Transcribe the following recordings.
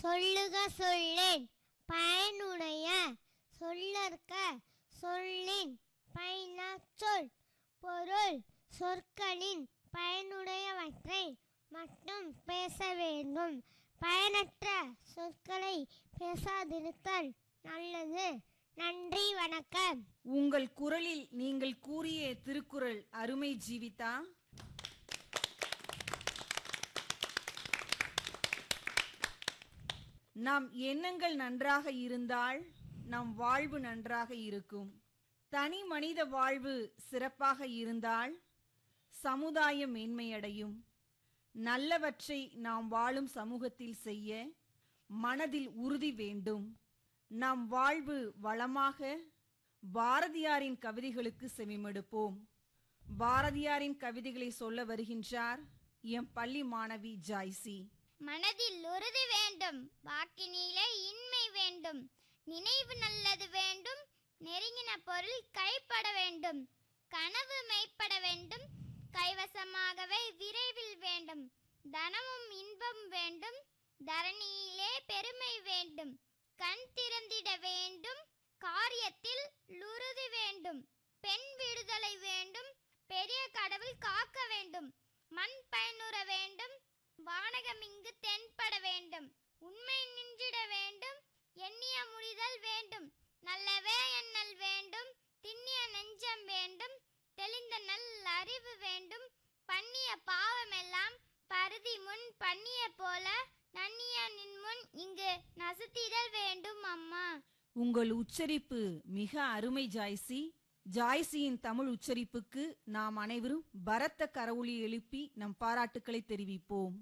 சொல்லுக சொல்லேன் பயனுடைய சொல்லற்க சொல்லின் பயனாச் சொல் பொருள் சொற்களின் பயனுடையவற்றை மட்டும் பேச வேண்டும் பயனற்ற சொற்களை பேசாதிருத்தல் நல்லது நன்றி வணக்கம் உங்கள் குரலில் நீங்கள் கூறிய திருக்குறள் அருமை ஜீவிதா நம் எண்ணங்கள் நன்றாக இருந்தால் நம் வாழ்வு நன்றாக இருக்கும் தனி மனித வாழ்வு சிறப்பாக இருந்தால் சமுதாயம் மேன்மையடையும் நல்லவற்றை நாம் வாழும் சமூகத்தில் செய்ய மனதில் உறுதி வேண்டும் நம் வாழ்வு வளமாக பாரதியாரின் கவிதைகளுக்கு செவிமடுப்போம் பாரதியாரின் கவிதைகளை சொல்ல வருகின்றார் எம் பள்ளி மாணவி ஜாய்சி மனதில் உறுதி வேண்டும் வாக்கினிலே இன்மை வேண்டும் நினைவு நல்லது வேண்டும் நெருங்கின பொருள் கைப்பட வேண்டும் கனவு மெய்ப்பட வேண்டும் கைவசமாகவே விரைவில் வேண்டும் தனமும் இன்பம் வேண்டும் தரணியிலே பெருமை வேண்டும் கண் திறந்திட வேண்டும் காரியத்தில் உறுதி வேண்டும் பெண் விடுதலை வேண்டும் பெரிய கடவுள் காக்க வேண்டும் மண் பயனுற வேண்டும் வானகம் இங்கு தென்பட வேண்டும் உண்மை நின்றிட வேண்டும் எண்ணிய முடிதல் வேண்டும் நல்லவே எண்ணல் வேண்டும் திண்ணிய நெஞ்சம் வேண்டும் தெளிந்த நல் அறிவு வேண்டும் பண்ணிய பாவமெல்லாம் பருதி முன் பண்ணிய போல நன்னிய நின் முன் இங்கு நசுத்திடல் வேண்டும் அம்மா உங்கள் உச்சரிப்பு மிக அருமை ஜாய்சி ஜாய்சியின் தமிழ் உச்சரிப்புக்கு நாம் அனைவரும் பரத்த கரவொலி எழுப்பி நம் பாராட்டுக்களை தெரிவிப்போம்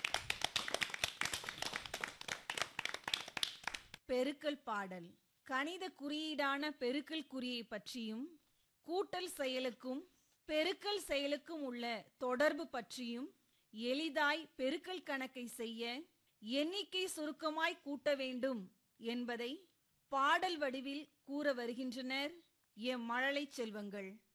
பெருக்கல் பாடல் கணித குறியீடான பெருக்கல் குறியை பற்றியும் கூட்டல் செயலுக்கும் பெருக்கல் செயலுக்கும் உள்ள தொடர்பு பற்றியும் எளிதாய் பெருக்கல் கணக்கை செய்ய எண்ணிக்கை சுருக்கமாய் கூட்ட வேண்டும் என்பதை பாடல் வடிவில் கூற வருகின்றனர் எம் மழலை செல்வங்கள்